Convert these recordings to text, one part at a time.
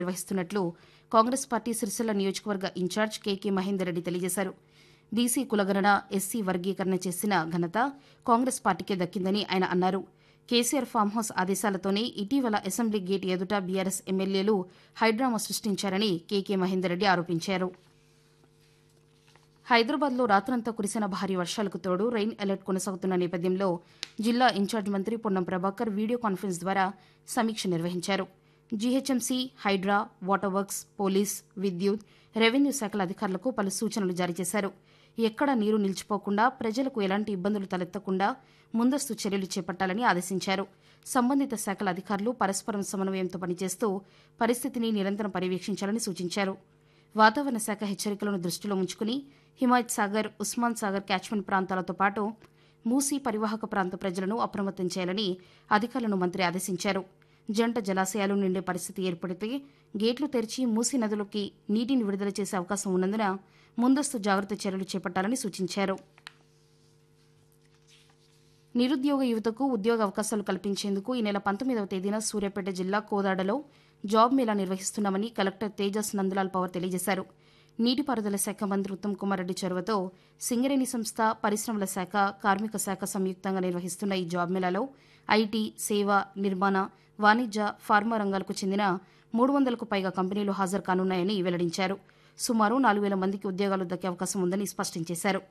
నిర్వహిస్తున్నట్లు కాంగ్రెస్ పార్టీ సిరిసిల్ల నియోజకవర్గ ఇన్ఛార్జ్ కేకే మహేందర్ రెడ్డి తెలియజేశారు బీసీ కులగణన ఎస్సీ వర్గీకరణ చేసిన ఘనత కాంగ్రెస్ పార్టీకే దక్కిందని ఆయన అన్నారు కేసీఆర్ ఫామ్ హౌస్ ఆదేశాలతోనే ఇటీవల అసెంబ్లీ గేట్ ఎదుట బీఆర్ఎస్ ఎమ్మెల్యేలు హైడ్రామా సృష్టించారని కేకే మహేందర్ రెడ్డి ఆరోపించారు హైదరాబాద్లో రాత్రంతా కురిసిన భారీ వర్షాలకు తోడు రెయిన్ అలర్ట్ కొనసాగుతున్న నేపథ్యంలో జిల్లా ఇన్ఛార్జ్ మంత్రి పొన్నం ప్రభాకర్ వీడియో కాన్ఫరెన్స్ ద్వారా సమీక్ష నిర్వహించారు GHMC Hydraa water works police విద్యుత్ రెవెన్యూ శాఖల అధికారులకు పలు సూచనలు జారీ చేశారు ఎక్కడా నీరు నిలిచిపోకుండా ప్రజలకు ఎలాంటి ఇబ్బందులు తలెత్తకుండా ముందస్తు చర్యలు చేపట్టాలని ఆదేశించారు సంబంధిత శాఖల అధికారులు పరస్పరం సమన్వయంతో పనిచేస్తూ పరిస్థితిని నిరంతరం పర్యవేక్షించాలని సూచించారు వాతావరణ శాఖ హెచ్చరికలను దృష్టిలో ఉంచుకుని హిమాయత్ సాగర్ ఉస్మాన్ సాగర్ క్యాచ్మెంట్ ప్రాంతాలతో పాటు మూసీ పరివాహక ప్రాంత ప్రజలను అప్రమత్తం చేయాలని అధికారులను మంత్రి ఆదేశించారు జంట జలాశయాలు నిండే పరిస్థితి ఏర్పడితే గేట్లు తెరిచి మూసీ నదులకి నీటిని విడుదల చేసే అవకాశం ఉన్నందున ముందస్తు జాగ్రత్త చర్యలు చేపట్టాలని సూచించారు నిరుద్యోగ యువతకు ఉద్యోగ అవకాశాలు కల్పించేందుకు ఈ నెల పంతొమ్మిదవ తేదీన సూర్యాపేట జిల్లా కోదాడలో జాబ్ మేళా నిర్వహిస్తున్నామని కలెక్టర్ తేజస్ నందలాల్ పవర్ తెలియజేశారు నీటిపారుదల శాఖ మంత్రి ఉత్తమ్ కుమార్ రెడ్డి చొరవతో సింగరేణి సంస్థ పరిశ్రమల శాఖ కార్మిక శాఖ సంయుక్తంగా నిర్వహిస్తున్న ఈ జాబ్ మేళాలో ఐటీ సేవ నిర్మాణ వాణిజ్య ఫార్మా రంగాలకు చెందిన మూడు వందలకు పైగా కంపెనీలు హాజరు కానున్నాయని వెల్లడించారు సుమారు నాలుగు వేల మందికి ఉద్యోగాలు దక్కే అవకాశం ఉందని స్పష్టం చేశారు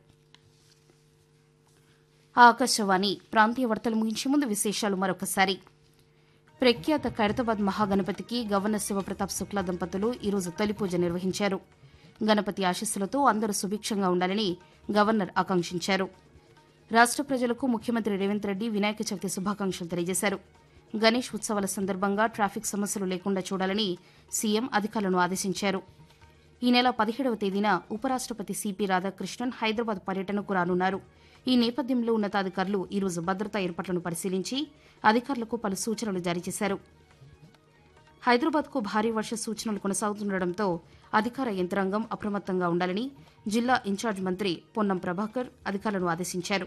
ఆకాశవాణి ప్రాంతీయ వార్తలు ముగించే ముందు విశేషాలు మరొకసారి ప్రఖ్యాత ఖైరతాబాద్ మహాగణపతికి గవర్నర్ శివప్రతాప్ శుక్లా దంపతులు ఈరోజు తొలి పూజ నిర్వహించారు గణపతి ఆశీస్సులతో అందరూ సుభిక్షంగా ఉండాలని గవర్నర్ ఆకాంక్షించారు రాష్ట ప్రజలకు ముఖ్యమంత్రి రేవంత్ రెడ్డి వినాయక చవితి శుభాకాంక్షలు తెలియజేశారు గణేష్ ఉత్సవాల సందర్భంగా ట్రాఫిక్ సమస్యలు లేకుండా చూడాలని సీఎం అధికారులను ఆదేశించారు ఈ నెల పదిహేడవ తేదీన ఉపరాష్టపతి సిపి రాధాకృష్ణన్ హైదరాబాద్ పర్యటనకు రానున్నారు ఈ నేపథ్యంలో ఉన్నతాధికారులు ఈరోజు భద్రతా ఏర్పాట్లను పరిశీలించి అధికారులకు పలు సూచనలు జారీ చేశారు హైదరాబాద్కు భారీ వర్ష సూచనలు కొనసాగుతుండటంతో అధికార యంత్రాంగం అప్రమత్తంగా ఉండాలని జిల్లా ఇన్ఛార్జ్ మంత్రి పొన్నం ప్రభాకర్ అధికారులను ఆదేశించారు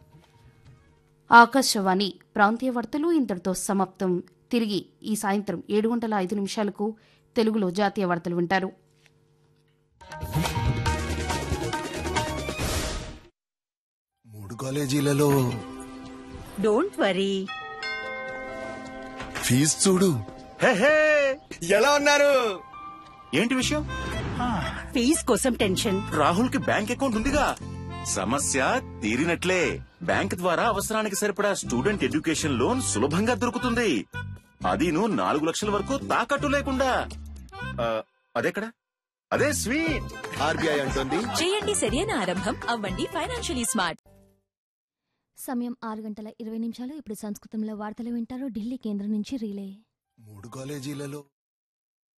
ఆకాశవాణి ప్రాంతీయ వార్తలు ఇంతటితో సమాప్తం తిరిగి ఈ సాయంత్రం ఏడు గంటల ఐదు నిమిషాలకు తెలుగులో జాతీయ వార్తలు వింటారు మూడు కాలేజీలలో డోంట్ వరీ ఫీజు చూడు హే హే ఎలా ఉన్నారు ఏంటి విషయం ఫీజ్ కోసం టెన్షన్ రాహుల్ కి బ్యాంక్ అకౌంట్ ఉందిగా సమస్య తీరినట్లే బ్యాంక్ ద్వారా అవసరానికి సరిపడా స్టూడెంట్ ఎడ్యుకేషన్ లోన్ సులభంగా దొరుకుతుంది అదీను నాలుగు లక్షల వరకు తాకట్టు లేకుండా ఆ, అదెక్కడ అదే స్వీట్ ఆర్బీఐ అంటుంది చేయండి సరైన ఆరంభం అవ్వండి ఫైనాన్షియలీ స్మార్ట్ సమయం ఆరు గంటల ఇరవై నిమిషాలు ఇప్పుడు సంస్కృతంలో వార్తలు వింటారు ఢిల్లీ కేంద్రం నుంచి రీలే మూడు కాలేజీలలో